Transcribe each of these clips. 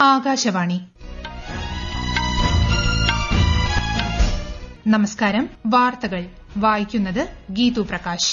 ആകാശവാണി നമസ്കാരം വാർത്തകൾ വായിക്കുന്നത് ഗീതു പ്രകാശ്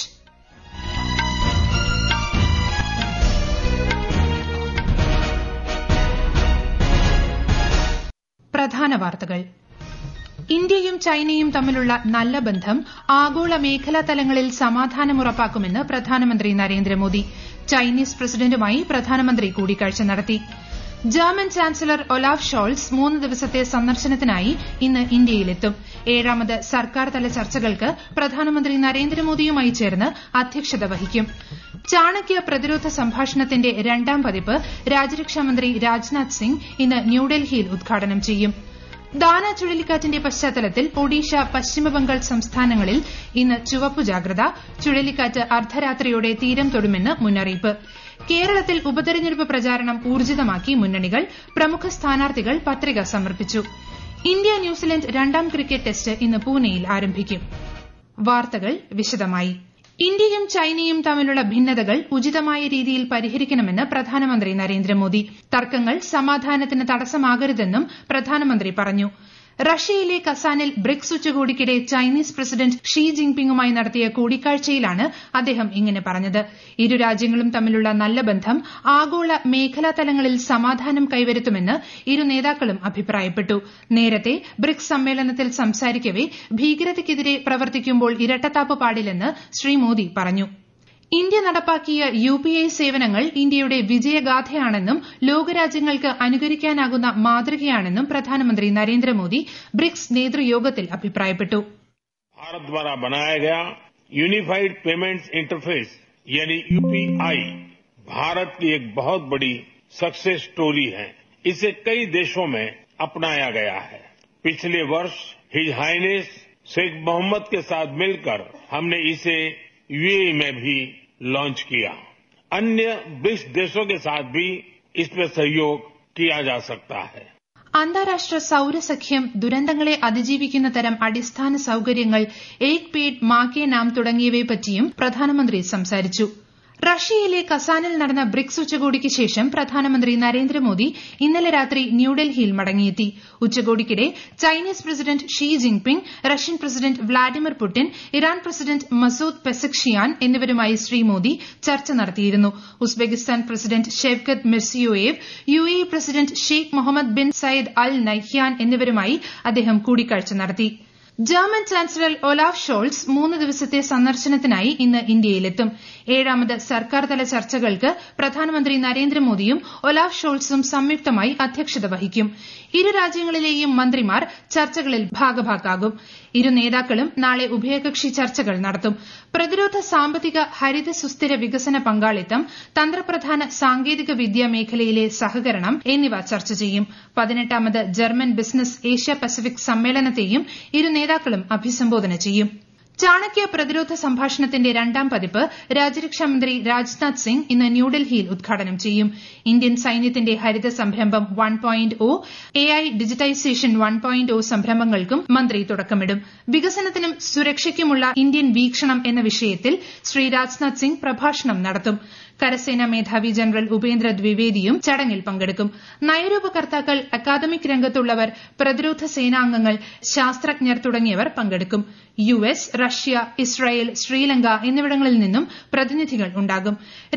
പ്രധാന വാർത്തകൾ ഇന്ത്യയും ചൈനയും തമ്മിലുള്ള നല്ല ബന്ധം ആഗോള മേഖലാ തലങ്ങളിൽ സമാധാനം ഉറപ്പാക്കുമെന്ന് പ്രധാനമന്ത്രി നരേന്ദ്രമോദി ചൈനീസ് പ്രസിഡന്റുമായി പ്രധാനമന്ത്രി കൂടിക്കാഴ്ച നടത്തി ജർമ്മൻ ചാൻസലർ ഒലാഫ് ഷോൾസ് മൂന്ന് ദിവസത്തെ സന്ദർശനത്തിനായി ഇന്ന് ഇന്ത്യയിലെത്തും ഏഴാമത് സർക്കാർ തല ചർച്ചകൾക്ക് പ്രധാനമന്ത്രി നരേന്ദ്രമോദിയുമായി ചേർന്ന് അധ്യക്ഷത വഹിക്കും ചാണക്യ പ്രതിരോധ സംഭാഷണത്തിന്റെ രണ്ടാം പതിപ്പ് രാജ്യരക്ഷാമന്ത്രി രാജ്നാഥ് സിംഗ് ഇന്ന് ന്യൂഡൽഹിയിൽ ഉദ്ഘാടനം ചെയ്യും ദാന ചുഴലിക്കാറ്റിന്റെ പശ്ചാത്തലത്തിൽ ഒഡീഷ പശ്ചിമബംഗാൾ സംസ്ഥാനങ്ങളിൽ ഇന്ന് ചുവപ്പു ജാഗ്രത ചുഴലിക്കാറ്റ് അർദ്ധരാത്രിയോടെ തീരം തൊടുമെന്ന് മുന്നറിയിപ്പ് കേരളത്തിൽ ഉപതെരഞ്ഞെടുപ്പ് പ്രചാരണം ഊർജിതമാക്കി മുന്നണികൾ പ്രമുഖ സ്ഥാനാർത്ഥികൾ പത്രിക സമർപ്പിച്ചു ഇന്ത്യ ന്യൂസിലൻഡ് രണ്ടാം ക്രിക്കറ്റ് ടെസ്റ്റ് ഇന്ന് പൂനെയിൽ ആരംഭിക്കും വാർത്തകൾ വിശദമായി ഇന്ത്യയും ചൈനയും തമ്മിലുള്ള ഭിന്നതകൾ ഉചിതമായ രീതിയിൽ പരിഹരിക്കണമെന്ന് പ്രധാനമന്ത്രി നരേന്ദ്രമോദി തർക്കങ്ങൾ സമാധാനത്തിന് തടസ്സമാകരുതെന്നും പ്രധാനമന്ത്രി പറഞ്ഞു റഷ്യയിലെ കസാനിൽ ബ്രിക്സ് ഉച്ചകോടിക്കിടെ ചൈനീസ് പ്രസിഡന്റ് ഷീ ജിൻപിങ്ങുമായി നടത്തിയ കൂടിക്കാഴ്ചയിലാണ് അദ്ദേഹം ഇങ്ങനെ പറഞ്ഞത് ഇരു രാജ്യങ്ങളും തമ്മിലുള്ള നല്ല ബന്ധം ആഗോള മേഖലാ തലങ്ങളിൽ സമാധാനം കൈവരുത്തുമെന്ന് ഇരു നേതാക്കളും അഭിപ്രായപ്പെട്ടു നേരത്തെ ബ്രിക്സ് സമ്മേളനത്തിൽ സംസാരിക്കവെ ഭീകരതയ്ക്കെതിരെ പ്രവർത്തിക്കുമ്പോൾ ഇരട്ടത്താപ്പ് പാടില്ലെന്ന് ശ്രീ മോദി പറഞ്ഞു ഇന്ത്യ നടപ്പാക്കിയ യുപിഐ സേവനങ്ങൾ ഇന്ത്യയുടെ വിജയഗാഥയാണെന്നും ലോകരാജ്യങ്ങൾക്ക് അനുകരിക്കാനാകുന്ന മാതൃകയാണെന്നും പ്രധാനമന്ത്രി നരേന്ദ്രമോദി ബ്രിക്സ് നേതൃയോഗത്തിൽ അഭിപ്രായപ്പെട്ടു भारत द्वारा बनाया गया यूनिफाइड पेमेंट्स इंटरफेस यानी यूपीआई भारत की एक बहुत बड़ी सक्सेस स्टोरी है इसे कई देशों में अपनाया गया है पिछले वर्ष हिज हाइनेस शेख मोहम्मद के साथ मिलकर हमने इसे यूएई में भी लॉन्च किया अन्य ब्रिक्स देशों के साथ भी इसमें सहयोग किया जा सकता है അന്താരാഷ്ട്ര സൌരസഖ്യം ദുരന്തങ്ങളെ അതിജീവിക്കുന്ന തരം അടിസ്ഥാന സൌകര്യങ്ങൾ ഏക് പേഡ് മാ കെ നാം തുടങ്ങിയവയെപ്പറ്റിയും പ്രധാനമന്ത്രി സംസാരിച്ചു റഷ്യയിലെ കസാനിൽ നടന്ന ബ്രിക്സ് ഉച്ചകോടിക്ക് ശേഷം പ്രധാനമന്ത്രി നരേന്ദ്രമോദി ഇന്നലെ രാത്രി ന്യൂഡൽഹിയിൽ മടങ്ങിയെത്തി ഉച്ചകോടിക്കിടെ Chinese president Xi Jinping Russian president Vladimir Putin Iran president Masoud Pezeshkian എന്നിവരുമായി ശ്രീ മോദി ചർച്ച നടത്തിയിരുന്നു Uzbekistan president Shavkat Mirziyoyev UAE president Sheikh Mohammed bin Zayed Al Nahyan എന്നിവരുമായി അദ്ദേഹം കൂടിക്കാഴ്ച നടത്തി ജർമ്മൻ ചാൻസലർ ഒലാഫ് ഷോൾസ് മൂന്ന് ദിവസത്തെ സന്ദർശനത്തിനായി ഇന്ന് ഇന്ത്യയിലെത്തും ഏഴാമത് സർക്കാർ തല ചർച്ചകൾക്ക് പ്രധാനമന്ത്രി നരേന്ദ്രമോദിയും ഒലാഫ് ഷോൾസും സംയുക്തമായി അധ്യക്ഷത വഹിക്കും ഇരു രാജ്യങ്ങളിലെയും മന്ത്രിമാർ ചർച്ചകളിൽ ഭാഗഭാക്കാകും ഇരു നേതാക്കളും നാളെ ഉഭയകക്ഷി ചർച്ചകൾ നടത്തും പ്രതിരോധ സാമ്പത്തിക ഹരിത സുസ്ഥിര വികസന പങ്കാളിത്തം തന്ത്രപ്രധാന സാങ്കേതിക വിദ്യാ മേഖലയിലെ സഹകരണം എന്നിവ ചർച്ച ചെയ്യും പതിനെട്ടാമത് ജർമ്മൻ ബിസിനസ് ഏഷ്യ പസഫിക് സമ്മേളനത്തെയും ഇരു നേതാക്കളും അഭിസംബോധന ചെയ്യും ചാണക്യ പ്രതിരോധ സംഭാഷണത്തിന്റെ രണ്ടാം പതിപ്പ് രാജ്യരക്ഷാമന്ത്രി രാജ്നാഥ് സിംഗ് ഇന്ന് ന്യൂഡൽഹിയിൽ ഉദ്ഘാടനം ചെയ്യും ഇന്ത്യൻ സൈന്യത്തിന്റെ ഹരിത സംരംഭം one point O A I digitisation one point O സംരംഭങ്ങൾക്കും മന്ത്രി തുടക്കമിടും വികസനത്തിനും സുരക്ഷയ്ക്കുമുള്ള ഇന്ത്യൻ വീക്ഷണം എന്ന വിഷയത്തിൽ ശ്രീ രാജ്നാഥ് സിംഗ് പ്രഭാഷണം നടത്തും കരസേനാ മേധാവി ജനറൽ ഉപേന്ദ്ര ദ്വിവേദിയും ചടങ്ങിൽ പങ്കെടുക്കും നയരൂപകർത്താക്കൾ അക്കാദമിക് രംഗത്തുള്ളവർ പ്രതിരോധ സേനാംഗങ്ങൾ ശാസ്ത്രജ്ഞർ തുടങ്ങിയവർ പങ്കെടുക്കും U S Russia Israel Sri Lanka എന്നിവിടങ്ങളിൽ നിന്നും പ്രതിനിധികൾ ഉണ്ടാകും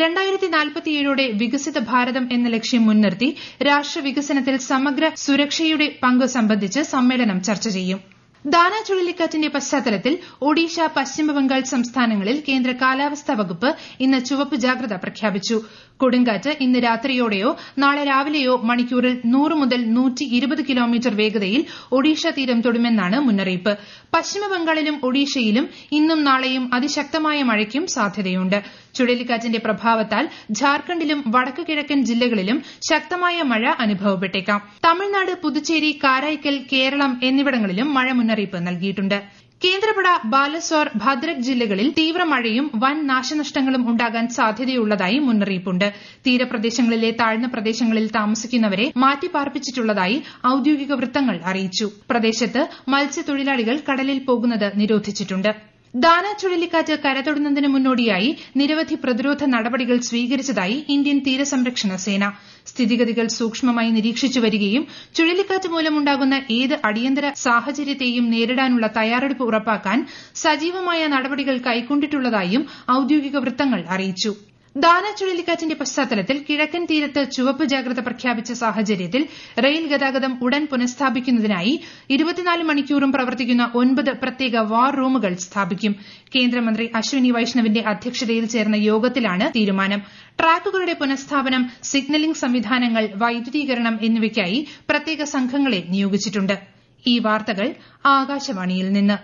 ോടെ വികസിത ഭാരതം എന്ന ലക്ഷ്യം മുൻനിർത്തി രാഷ്ട്ര വികസനത്തിൽ സമഗ്ര സുരക്ഷയുടെ പങ്ക് സംബന്ധിച്ച് സമ്മേളനം ചർച്ച ചെയ്യും ദാന ചുഴലിക്കാറ്റിന്റെ പശ്ചാത്തലത്തിൽ ഒഡീഷ പശ്ചിമബംഗാൾ സംസ്ഥാനങ്ങളിൽ കേന്ദ്ര കാലാവസ്ഥാ വകുപ്പ് ഇന്ന് ചുവപ്പ് ജാഗ്രത പ്രഖ്യാപിച്ചു കൊടുങ്കാറ്റ് ഇന്ന് രാത്രിയോടെയോ നാളെ രാവിലെയോ മണിക്കൂറിൽ നൂറ് മുതൽ കിലോമീറ്റർ വേഗതയിൽ ഒഡീഷ തീരം തൊടുമെന്നാണ് മുന്നറിയിപ്പ് പശ്ചിമബംഗാളിലും ഒഡീഷയിലും ഇന്നും നാളെയും അതിശക്തമായ മഴയ്ക്കും സാധ്യതയുണ്ട് ചുഴലിക്കാറ്റിന്റെ പ്രഭാവത്താൽ ഝാർഖണ്ഡിലും വടക്ക് കിഴക്കൻ ജില്ലകളിലും ശക്തമായ മഴ അനുഭവപ്പെട്ടേക്കാം തമിഴ്നാട് പുതുച്ചേരി കാരൈക്കൽ കേരളം എന്നിവിടങ്ങളിലും മഴ മുന്നറിയിപ്പ് നൽകിയിട്ടുണ്ട് കേന്ദ്രപട ബാലസോർ ഭദ്രക് ജില്ലകളിൽ തീവ്രമഴയും വൻ നാശനഷ്ടങ്ങളും ഉണ്ടാകാൻ സാധ്യതയുള്ളതായി മുന്നറിയിപ്പുണ്ട് തീരപ്രദേശങ്ങളിലെ താഴ്ന്ന പ്രദേശങ്ങളിൽ താമസിക്കുന്നവരെ മാറ്റിപ്പാർപ്പിച്ചിട്ടുള്ളതായി ഔദ്യോഗിക വൃത്തങ്ങൾ അറിയിച്ചു പ്രദേശത്ത് മത്സ്യത്തൊഴിലാളികൾ കടലിൽ പോകുന്നത് നിരോധിച്ചിട്ടുണ്ട് ദാന ചുഴലിക്കാറ്റ് കരതൊടുന്നതിന് മുന്നോടിയായി നിരവധി പ്രതിരോധ നടപടികൾ സ്വീകരിച്ചതായി ഇന്ത്യൻ തീരസംരക്ഷണ സേന സ്ഥിതിഗതികൾ സൂക്ഷ്മമായി നിരീക്ഷിച്ചു വരികയും ചുഴലിക്കാറ്റ് മൂലമുണ്ടാകുന്ന ഏത് അടിയന്തര സാഹചര്യത്തെയും നേരിടാനുള്ള തയ്യാറെടുപ്പ് ഉറപ്പാക്കാൻ സജീവമായ നടപടികൾ കൈക്കൊണ്ടിട്ടുള്ളതായും ഔദ്യോഗിക വൃത്തങ്ങൾ അറിയിച്ചു ദാന ചുഴലിക്കാറ്റിന്റെ പശ്ചാത്തലത്തിൽ കിഴക്കൻ തീരത്ത് ചുവപ്പ് ജാഗ്രത പ്രഖ്യാപിച്ച സാഹചര്യത്തിൽ റെയിൽ ഗതാഗതം ഉടൻ പുനഃസ്ഥാപിക്കുന്നതിനായി ഇരുപത്തിനാല് മണിക്കൂറും പ്രവർത്തിക്കുന്ന ഒൻപത് പ്രത്യേക വാർ റൂമുകൾ സ്ഥാപിക്കും കേന്ദ്രമന്ത്രി അശ്വിനി വൈഷ്ണവിന്റെ അധ്യക്ഷതയിൽ ചേർന്ന യോഗത്തിലാണ് തീരുമാനം ട്രാക്കുകളുടെ പുനഃസ്ഥാപനം സിഗ്നലിംഗ് സംവിധാനങ്ങൾ വൈദ്യുതീകരണം എന്നിവയ്ക്കായി പ്രത്യേക സംഘങ്ങളെ നിയോഗിച്ചിട്ടുണ്ട് ഈ വാർത്തകൾ ആകാശവാണിയിൽ നിന്ന്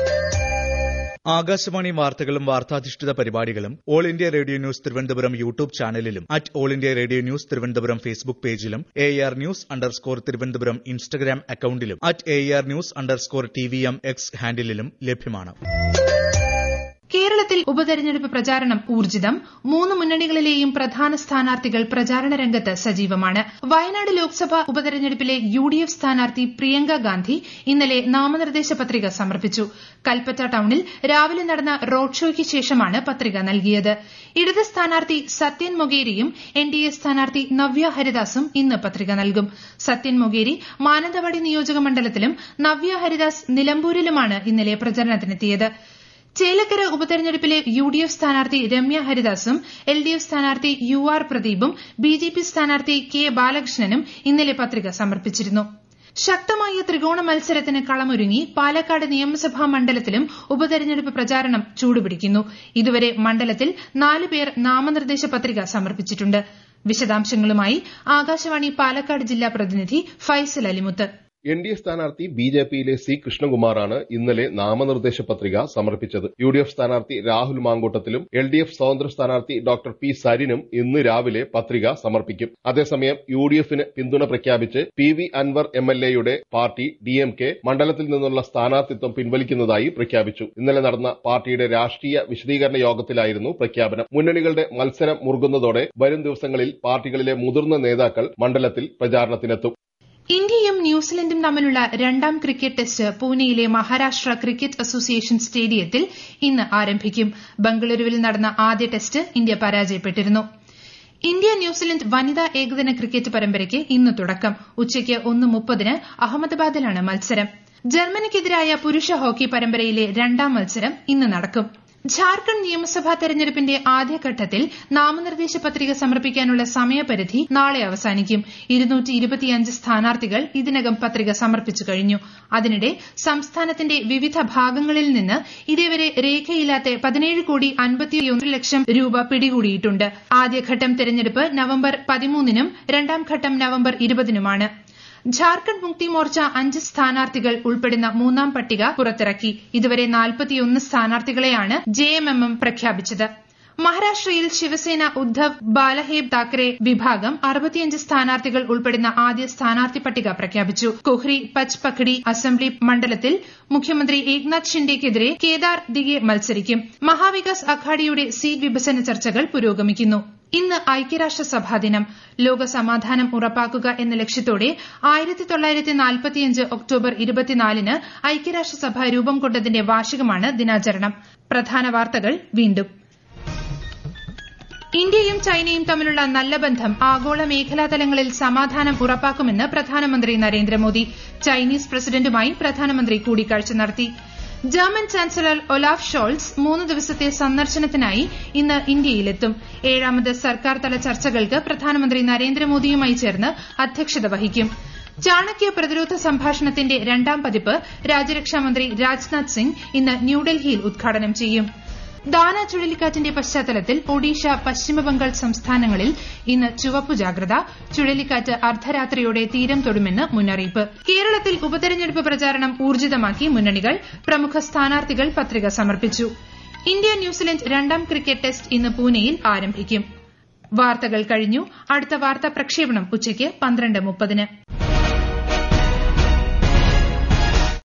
ആകാശവാണി വാർത്തകളും വാർത്താധിഷ്ഠിത പരിപാടികളും all India radio news Thiruvananthapuram YouTube ചാനലിലും at all India radio news Thiruvananthapuram Facebook പേജിലും A R news underscore Thiruvananthapuram Instagram അക്കൌണ്ടിലും at A R news underscore T V M X ഹാൻഡിലും ലഭ്യമാണ് കേരളത്തിൽ ഉപതെരഞ്ഞെടുപ്പ് പ്രചാരണം ഊർജിതം മൂന്ന് മുന്നണികളിലെയും പ്രധാന സ്ഥാനാർത്ഥികൾ പ്രചാരണ രംഗത്ത് സജീവമാണ് Wayanad Lok Sabha ഉപതെരഞ്ഞെടുപ്പിലെ U D F സ്ഥാനാർത്ഥി പ്രിയങ്ക ഗാന്ധി ഇന്നലെ നാമനിർദ്ദേശ പത്രിക സമർപ്പിച്ചു കൽപ്പറ്റ ടൌണിൽ രാവിലെ നടന്ന റോഡ് ഷോയ്ക്ക് ശേഷമാണ് പത്രിക നൽകിയത് ഇടത് സ്ഥാനാർത്ഥി സത്യൻ മൊഗേരിയും എൻ ഡി എ സ്ഥാനാർത്ഥി നവ്യ ഹരിദാസും ഇന്ന് പത്രിക നൽകും സത്യൻ മൊഗേരി മാനന്തവാടി നിയോജക മണ്ഡലത്തിലും നവ്യ ഹരിദാസ് നിലമ്പൂരിലുമാണ് ഇന്നലെ പ്രചരണത്തിനെത്തിയത് ചേലക്കര ഉപതെരഞ്ഞെടുപ്പിലെ യു ഡി എഫ് സ്ഥാനാർത്ഥി രമ്യ ഹരിദാസും എൽ ഡി എഫ് സ്ഥാനാർത്ഥി യു ആർ പ്രദീപും ബി ജെ പി സ്ഥാനാർത്ഥി കെ ബാലകൃഷ്ണനും ഇന്നലെ പത്രിക സമർപ്പിച്ചിരുന്നു ശക്തമായ ത്രികോണ മത്സരത്തിന് കളമൊരുങ്ങി പാലക്കാട് നിയമസഭാ മണ്ഡലത്തിലും ഉപതെരഞ്ഞെടുപ്പ് പ്രചാരണം ചൂടുപിടിക്കുന്നു ഇതുവരെ മണ്ഡലത്തിൽ നാല് പേർ നാമനിർദ്ദേശ പത്രിക സമർപ്പിച്ചിട്ടുണ്ട് വിശദാംശങ്ങളുമായി ആകാശവാണി പാലക്കാട് ജില്ലാ പ്രതിനിധി Faisal Alimuth N D A സ്ഥാനാർത്ഥി ബി ജെ പിയിലെ സി കൃഷ്ണകുമാറാണ് ഇന്നലെ നാമനിർദ്ദേശ പത്രിക സമർപ്പിച്ചത് യു ഡി എഫ് സ്ഥാനാർത്ഥി രാഹുൽ മാങ്കൂട്ടത്തിലും എൽ ഡി എഫ് സ്വതന്ത്ര സ്ഥാനാർത്ഥി ഡോക്ടർ പി സരിനും ഇന്ന് രാവിലെ പത്രിക സമർപ്പിക്കും അതേസമയം യു ഡി എഫിന് പിന്തുണ പ്രഖ്യാപിച്ച് P V Anvar M L എയുടെ പാർട്ടി ഡി എം കെ മണ്ഡലത്തിൽ നിന്നുള്ള സ്ഥാനാർത്ഥിത്വം പിൻവലിക്കുന്നതായി പ്രഖ്യാപിച്ചു ഇന്നലെ നടന്ന പാർട്ടിയുടെ രാഷ്ട്രീയ വിശദീകരണ യോഗത്തിലായിരുന്നു പ്രഖ്യാപനം മുന്നണികളുടെ മത്സരം മുറുകുന്നതോടെ വരും ദിവസങ്ങളിൽ പാർട്ടികളിലെ മുതിർന്ന നേതാക്കൾ മണ്ഡലത്തിൽ പ്രചാരണത്തിനെത്തും ഇന്ത്യയും ന്യൂസിലൻഡും തമ്മിലുള്ള രണ്ടാം ക്രിക്കറ്റ് ടെസ്റ്റ് പൂനെയിലെ മഹാരാഷ്ട്ര ക്രിക്കറ്റ് അസോസിയേഷൻ സ്റ്റേഡിയത്തിൽ ഇന്ന് ആരംഭിക്കും ബംഗളൂരുവിൽ നടന്ന ആദ്യ ടെസ്റ്റ് ഇന്ത്യ പരാജയപ്പെട്ടിരുന്നു ഇന്ത്യ ന്യൂസിലൻഡ് വനിതാ ഏകദിന ക്രിക്കറ്റ് പരമ്പരയ്ക്ക് ഇന്ന് തുടക്കം ഉച്ചയ്ക്ക് ഒന്ന് മുപ്പതിന് അഹമ്മദാബാദിലാണ് മത്സരം ജർമ്മനിക്കെതിരായ പുരുഷ ഹോക്കി പരമ്പരയിലെ രണ്ടാം മത്സരം ഇന്ന് നടക്കും ഝാർഖണ്ഡ് നിയമസഭാ തെരഞ്ഞെടുപ്പിന്റെ ആദ്യഘട്ടത്തിൽ നാമനിർദ്ദേശ പത്രിക സമർപ്പിക്കാനുള്ള സമയപരിധി നാളെ അവസാനിക്കും സ്ഥാനാർത്ഥികൾ ഇതിനകം പത്രിക സമർപ്പിച്ചു കഴിഞ്ഞു അതിനിടെ സംസ്ഥാനത്തിന്റെ വിവിധ ഭാഗങ്ങളിൽ നിന്ന് ഇതേവരെ രേഖയില്ലാത്ത പതിനേഴ് കോടി അൻപത്തിയൊന്ന് ലക്ഷം രൂപ പിടികൂടിയിട്ടുണ്ട് ആദ്യഘട്ടം തെരഞ്ഞെടുപ്പ് നവംബർ പതിമൂന്നിനും രണ്ടാം ഘട്ടം നവംബർ ഇരുപതിനുമാണ് ഝാർഖണ്ഡ് മുക്തി മോർച്ച അഞ്ച് സ്ഥാനാർത്ഥികൾ ഉൾപ്പെടുന്ന മൂന്നാം പട്ടിക പുറത്തിറക്കി ഇതുവരെ നാൽപ്പത്തിയൊന്ന് സ്ഥാനാർത്ഥികളെയാണ് ജെഎംഎം പ്രഖ്യാപിച്ചത് മഹാരാഷ്ട്രയിൽ ശിവസേന ഉദ്ധവ് ബാലഹേബ് താക്കറെ വിഭാഗം അറുപത്തിയഞ്ച് സ്ഥാനാർത്ഥികൾ ഉൾപ്പെടുന്ന ആദ്യ സ്ഥാനാർത്ഥി പട്ടിക പ്രഖ്യാപിച്ചു കൊഹ്രി പച്ച് പഖടി അസംബ്ലി മണ്ഡലത്തിൽ മുഖ്യമന്ത്രി ഏക്നാഥ് ഷിൻഡെയ്ക്കെതിരെ കേദാർ ദിഗെ മത്സരിക്കും മഹാവികാസ് അഘാഡിയുടെ സീറ്റ് വിഭജന ചർച്ചകൾ പുരോഗമിക്കുന്നു ഇന്ന് ഐക്യരാഷ്ട്രസഭാ ദിനം ലോക സമാധാനം ഉറപ്പാക്കുക എന്ന ലക്ഷ്യത്തോടെ ആയിരത്തി തൊള്ളായിരത്തി നാൽപ്പത്തിയഞ്ച് ഒക്ടോബർ ഇരുപത്തിനാലിന് ഐക്യരാഷ്ട്രസഭ രൂപം കൊണ്ടതിന്റെ വാർഷികമാണ് ദിനാചരണം പ്രധാന വാർത്തകൾ വീണ്ടും ഇന്ത്യയും ചൈനയും തമ്മിലുള്ള നല്ല ബന്ധം ആഗോള മേഖലാ തലങ്ങളിൽ സമാധാനം ഉറപ്പാക്കുമെന്ന് പ്രധാനമന്ത്രി നരേന്ദ്രമോദി ചൈനീസ് പ്രസിഡന്റുമായി പ്രധാനമന്ത്രി കൂടിക്കാഴ്ച നടത്തി ജർമ്മൻ ചാൻസലർ ഒലാഫ് ഷോൾസ് മൂന്ന് ദിവസത്തെ സന്ദർശനത്തിനായി ഇന്ന് ഇന്ത്യയിലെത്തും ഏഴാമത് സർക്കാർ തല ചർച്ചകൾക്ക് പ്രധാനമന്ത്രി നരേന്ദ്രമോദിയുമായി ചേർന്ന് അധ്യക്ഷത വഹിക്കും ചാണക്യ പ്രതിരോധ സംഭാഷണത്തിന്റെ രണ്ടാം പതിപ്പ് രാജ്യരക്ഷാമന്ത്രി രാജ്നാഥ് സിംഗ് ഇന്ന് ന്യൂഡൽഹിയിൽ ഉദ്ഘാടനം ചെയ്യും ദാന ചുഴലിക്കാറ്റിന്റെ പശ്ചാത്തലത്തിൽ ഒഡീഷ പശ്ചിമബംഗാൾ സംസ്ഥാനങ്ങളിൽ ഇന്ന് ചുവപ്പു ജാഗ്രത ചുഴലിക്കാറ്റ് അർദ്ധരാത്രിയോടെ തീരം തൊടുമെന്ന് മുന്നറിയിപ്പ് കേരളത്തിൽ ഉപതെരഞ്ഞെടുപ്പ് പ്രചാരണം ഊർജിതമാക്കി മുന്നണികൾ പ്രമുഖ സ്ഥാനാർത്ഥികൾ പത്രിക സമർപ്പിച്ചു ഇന്ത്യ ന്യൂസിലൻഡ് രണ്ടാം ക്രിക്കറ്റ് ടെസ്റ്റ് ഇന്ന് പൂനെയിൽ ആരംഭിക്കും വാർത്തകൾ കഴിഞ്ഞു അടുത്ത വാർത്താ പ്രക്ഷേപണം ഉച്ചയ്ക്ക് പന്ത്രണ്ട് മുപ്പതിന്